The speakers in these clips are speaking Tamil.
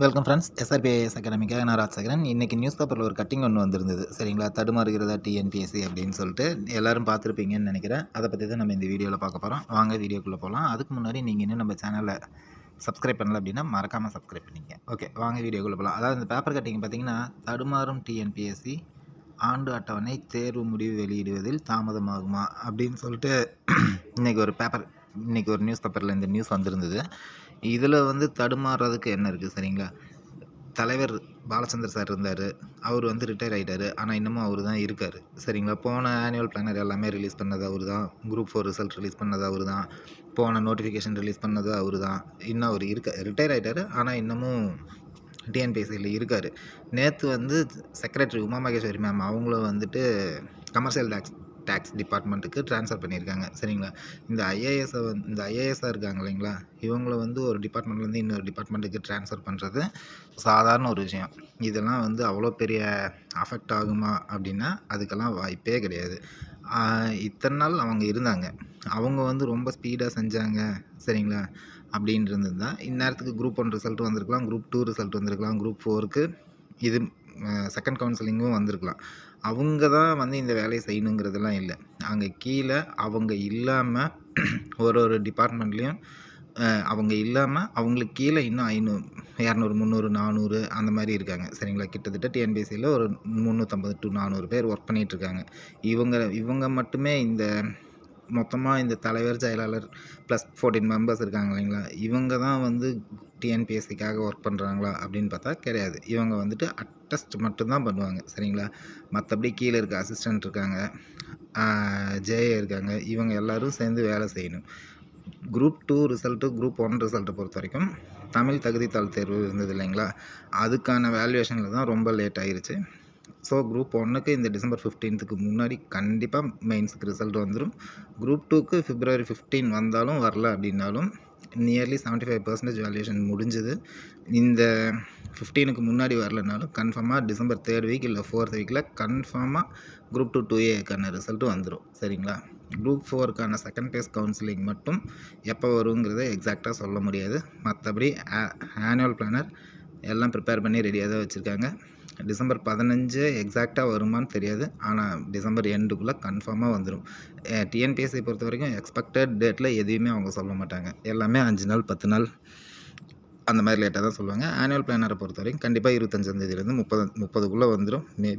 வெல்கம் ஃப்ரெண்ட்ஸ் எஸ்ஆர்பிஐஎஸ் அகாடமிக்காக நான் ராஜசேகரன் இன்றைக்கி நியூஸ் பேப்பரில் ஒரு கட்டிங் ஒன்று வந்திருந்தது சரிங்களா தடுமாறுகிறதா டிஎன்பிஎஸ்சி அப்படின்னு சொல்லிட்டு எல்லாரும் பார்த்துருப்பீங்கன்னு நினைக்கிறேன் அதை பற்றி தான் நம்ம இந்த வீடியோவில் பார்க்க போகிறோம் வாங்க வீடியோக்குள்ளே போகலாம் அதுக்கு முன்னாடி நீங்கள் இன்னும் நம்ம சேனலை சப்ஸ்கிரைப் பண்ணல அப்படின்னா மறக்காமல் சப்ஸ்கிரைப் பண்ணிங்க ஓகே வாங்க வீடியோக்குள்ளே போகலாம் அதாவது இந்த பேப்பர் கட்டிங் பார்த்தீங்கன்னா தடுமாறும் டிஎன்பிஎஸ்சி ஆண்டு அட்டவணை தேர்வு முடிவு வெளியிடுவதில் தாமதமாகுமா அப்படின்னு சொல்லிட்டு இன்றைக்கி ஒரு பேப்பர் இன்றைக்கி ஒரு நியூஸ் பேப்பரில் இந்த நியூஸ் வந்திருந்தது இதில் வந்து தடுமாறுறதுக்கு என்ன இருக்குது சரிங்களா தலைவர் பாலச்சந்தர் சார் இருந்தார் அவர் வந்து ரிட்டையர் ஆகிட்டார் ஆனால் இன்னமும் அவர் தான் இருக்கார் சரிங்களா போன ஆனுவல் பிளானர் எல்லாமே ரிலீஸ் பண்ணது அவர் தான் குரூப் ஃபோர் ரிசல்ட் ரிலீஸ் பண்ணது அவர் தான் போன நோட்டிஃபிகேஷன் ரிலீஸ் பண்ணது அவர் தான் இன்னும் அவர் இருக்க ரிட்டையர் ஆகிட்டார் ஆனால் இன்னமும் டிஎன்பிஎஸ்சியில் இருக்கார் நேற்று வந்து செக்ரட்டரி உமா மகேஸ்வரி மேம் அவங்கள வந்துட்டு கமர்ஷியல் டேக்ஸ் டேக்ஸ் டிபார்ட்மெண்ட்டுக்கு ட்ரான்ஸ்ஃபர் பண்ணியிருக்காங்க சரிங்களா இந்த ஐஏஎஸை வந்து இந்த ஐஏஎஸ்ஸாக இருக்காங்க இல்லைங்களா இவங்கள வந்து ஒரு டிபார்ட்மெண்ட்லேருந்து இன்னொரு டிபார்ட்மெண்ட்டுக்கு ட்ரான்ஸ்ஃபர் பண்ணுறது சாதாரண ஒரு விஷயம் இதெல்லாம் வந்து அவ்வளோ பெரிய அஃபெக்ட் ஆகுமா அப்படின்னா அதுக்கெல்லாம் வாய்ப்பே கிடையாது இத்தனை நாள் அவங்க இருந்தாங்க அவங்க வந்து ரொம்ப ஸ்பீடாக செஞ்சாங்க சரிங்களா அப்படின்னு இருந்தது தான் இந்நேரத்துக்கு குரூப் ஒன் ரிசல்ட் வந்திருக்கலாம் குரூப் டூ ரிசல்ட் வந்திருக்கலாம் குரூப் ஃபோருக்கு இது செகண்ட் கவுன்சிலிங்கும் வந்திருக்கலாம் அவங்க தான் வந்து இந்த வேலையை செய்யணுங்கிறதெல்லாம் இல்லை அங்கே கீழே அவங்க இல்லாமல் ஒரு ஒரு டிபார்ட்மெண்ட்லேயும் அவங்க இல்லாமல் அவங்களுக்கு கீழே இன்னும் ஐநூறு இரநூறு முந்நூறு நானூறு அந்த மாதிரி இருக்காங்க சரிங்களா கிட்டத்தட்ட டிஎன்பிஎஸ்சியில் ஒரு முந்நூற்றம்பது டு நானூறு பேர் ஒர்க் பண்ணிகிட்ருக்காங்க இவங்க இவங்க மட்டுமே இந்த மொத்தமாக இந்த தலைவர் செயலாளர் ப்ளஸ் ஃபோர்டீன் மெம்பர்ஸ் இருக்காங்க இல்லைங்களா இவங்க தான் வந்து டிஎன்பிஎஸ்சிக்காக ஒர்க் பண்ணுறாங்களா அப்படின்னு பார்த்தா கிடையாது இவங்க வந்துட்டு அட்டஸ்ட் மட்டும்தான் பண்ணுவாங்க சரிங்களா மற்றபடி கீழே இருக்க அசிஸ்டண்ட் இருக்காங்க ஜேஏ இருக்காங்க இவங்க எல்லோரும் சேர்ந்து வேலை செய்யணும் group two result group one ரிசல்ட்டை பொறுத்த வரைக்கும் தமிழ் தகுதித்தாள் தேர்வு இருந்தது இல்லைங்களா அதுக்கான வேல்யூவேஷனில் தான் ரொம்ப லேட் ஆயிருச்சு ஸோ குரூப் ஒன்றுக்கு இந்த டிசம்பர் ஃபிஃப்டீன்த்துக்கு முன்னாடி கண்டிப்பாக மெயின்ஸுக்கு ரிசல்ட் வந்துடும் குரூப் டூக்கு பிப்ரவரி ஃபிஃப்டீன் வந்தாலும் வரல அப்படின்னாலும் nearly seventy five percentage valuation முடிஞ்சுது இந்த ஃபிஃப்டீனுக்கு முன்னாடி வரலனாலும் கன்ஃபார்மாக டிசம்பர் தேர்ட் வீக் இல்லை ஃபோர்த் வீக்கில் கன்ஃபார்மாக குரூப் டூ டூ ஏக்கான ரிசல்ட்டும் வந்துடும் சரிங்களா குரூப் ஃபோருக்கான செகண்ட் பேஸ் கவுன்சிலிங் மட்டும் எப்போ வருங்கிறத எக்ஸாக்டாக சொல்ல முடியாது மற்றபடி ஆனுவல் பிளானர் எல்லாம் ப்ரிப்பேர் பண்ணி ரெடியாக தான் வச்சுருக்காங்க டிசம்பர் பதினஞ்சு எக்ஸாக்டாக வருமானு தெரியாது ஆனால் டிசம்பர் எண்டுக்குள்ளே கன்ஃபார்மாக வந்துடும் டிஎன்பிஎஸ்சி பொறுத்த வரைக்கும் எக்ஸ்பெக்டட் டேட்டில் எதையுமே அவங்க சொல்ல மாட்டாங்க எல்லாமே அஞ்சு நாள் பத்து நாள் அந்த மாதிரி லேட்டாக தான் சொல்லுவாங்க ஆனுவல் பிளானரை பொறுத்த வரைக்கும் கண்டிப்பாக இருபத்தஞ்சாந்தேதியிலேருந்து முப்பது முப்பதுக்குள்ளே வந்துடும் மே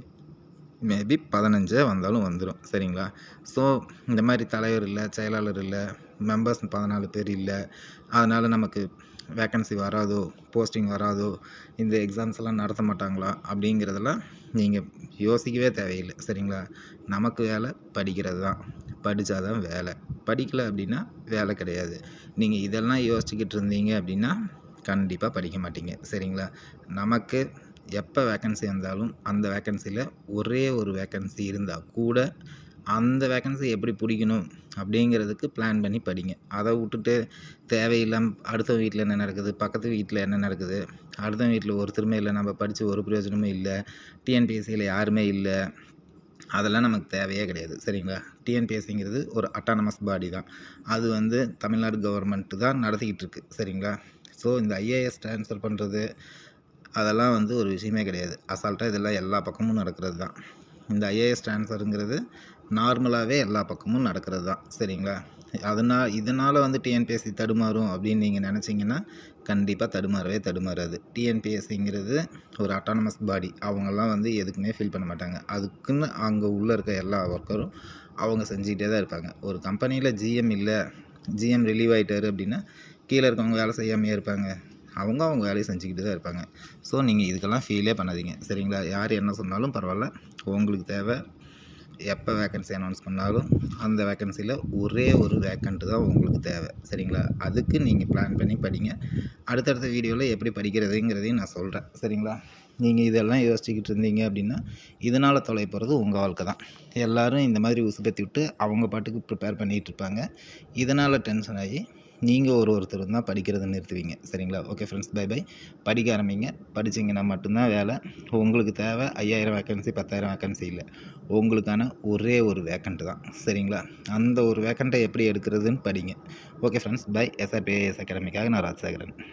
மேபி பதினஞ்சே வந்தாலும் வந்துடும் சரிங்களா ஸோ இந்த மாதிரி தலைவர் இல்லை செயலாளர் இல்லை மெம்பர்ஸ் பதினாலு பேர் இல்லை அதனால் நமக்கு வேக்கன்சி வராதோ போஸ்டிங் வராதோ இந்த எக்ஸாம்ஸ் எல்லாம் நடத்த மாட்டாங்களா அப்படிங்கிறதெல்லாம் நீங்கள் யோசிக்கவே தேவையில்லை சரிங்களா நமக்கு வேலை படிக்கிறது தான் படித்தா தான் வேலை படிக்கலை அப்படின்னா வேலை கிடையாது நீங்கள் இதெல்லாம் யோசிச்சுக்கிட்டு இருந்தீங்க அப்படின்னா கண்டிப்பாக படிக்க மாட்டீங்க சரிங்களா நமக்கு எப்போ வேக்கன்சி வந்தாலும் அந்த வேக்கன்சியில் ஒரே ஒரு வேக்கன்சி இருந்தால் கூட அந்த வேக்கன்சி எப்படி பிடிக்கணும் அப்படிங்கிறதுக்கு பிளான் பண்ணி படிங்க அதை விட்டுட்டு தேவையில்லாமல் அடுத்த வீட்டில் என்ன நடக்குது பக்கத்து வீட்டில் என்ன நடக்குது அடுத்த வீட்டில் ஒருத்தருமே இல்லை நம்ம படித்து ஒரு பிரயோஜனமும் இல்லை டிஎன்பிஎஸ்சியில் யாருமே இல்லை அதெல்லாம் நமக்கு தேவையே கிடையாது சரிங்களா டிஎன்பிஎஸ்சிங்கிறது ஒரு அட்டானமஸ் பாடி தான் அது வந்து தமிழ்நாடு கவர்மெண்ட்டு தான் நடத்திக்கிட்டு இருக்குது சரிங்களா ஸோ இந்த ஐஏஎஸ் ட்ரான்ஸ்ஃபர் பண்ணுறது அதெல்லாம் வந்து ஒரு விஷயமே கிடையாது அசால்ட்டாக இதெல்லாம் எல்லா பக்கமும் நடக்கிறது தான் இந்த ஐஏஎஸ் ட்ரான்ஸ்ஃபருங்கிறது நார்மலாகவே எல்லா பக்கமும் நடக்கிறது தான் சரிங்களா அதனால் இதனால் வந்து டிஎன்பிஎஸ்சி தடுமாறும் அப்படின்னு நீங்கள் நினச்சிங்கன்னா கண்டிப்பாக தடுமாறவே தடுமாறாது டிஎன்பிஎஸ்சிங்கிறது ஒரு அட்டானமஸ் பாடி அவங்கெல்லாம் வந்து எதுக்குமே ஃபீல் பண்ண மாட்டாங்க அதுக்குன்னு அங்கே உள்ளே இருக்க எல்லா ஒர்க்கரும் அவங்க செஞ்சுக்கிட்டே தான் இருப்பாங்க ஒரு கம்பெனியில் ஜிஎம் இல்லை ஜிஎம் ரிலீவ் ஆகிட்டாரு அப்படின்னா கீழே இருக்கவங்க வேலை செய்யாமையே இருப்பாங்க அவங்க அவங்க வேலையை செஞ்சுக்கிட்டு தான் இருப்பாங்க ஸோ நீங்கள் இதுக்கெல்லாம் ஃபீலே பண்ணாதீங்க சரிங்களா யார் என்ன சொன்னாலும் பரவாயில்ல உங்களுக்கு தேவை எப்போ வேக்கன்சி அனௌன்ஸ் பண்ணாலும் அந்த வேக்கன்சியில் ஒரே ஒரு வேக்கண்ட்டு தான் உங்களுக்கு தேவை சரிங்களா அதுக்கு நீங்கள் பிளான் பண்ணி படிங்க அடுத்தடுத்த வீடியோவில் எப்படி படிக்கிறதுங்கிறதையும் நான் சொல்கிறேன் சரிங்களா நீங்கள் இதெல்லாம் யோசிச்சுக்கிட்டு இருந்தீங்க அப்படின்னா இதனால் தொலை போகிறது உங்கள் வாழ்க்கை தான் எல்லோரும் இந்த மாதிரி உசுப்பேற்றி விட்டு அவங்க பாட்டுக்கு ப்ரிப்பேர் பண்ணிகிட்டு இருப்பாங்க இதனால் டென்ஷன் ஆகி நீங்கள் ஒரு ஒருத்தர் தான் படிக்கிறத நிறுத்துவீங்க சரிங்களா ஓகே ஃப்ரெண்ட்ஸ் பை பை படிக்க ஆரம்பிங்க படிச்சிங்கன்னா மட்டும்தான் வேலை உங்களுக்கு தேவை ஐயாயிரம் வேக்கன்சி பத்தாயிரம் வேக்கன்சி இல்லை உங்களுக்கான ஒரே ஒரு வேக்கண்ட்டு தான் சரிங்களா அந்த ஒரு வேக்கண்ட்டை எப்படி எடுக்கிறதுன்னு படிங்க ஓகே ஃப்ரெண்ட்ஸ் பை எஸ்ஆர்பிஐஎஸ் அகாடமிக்காக நான் ராஜசேகரன்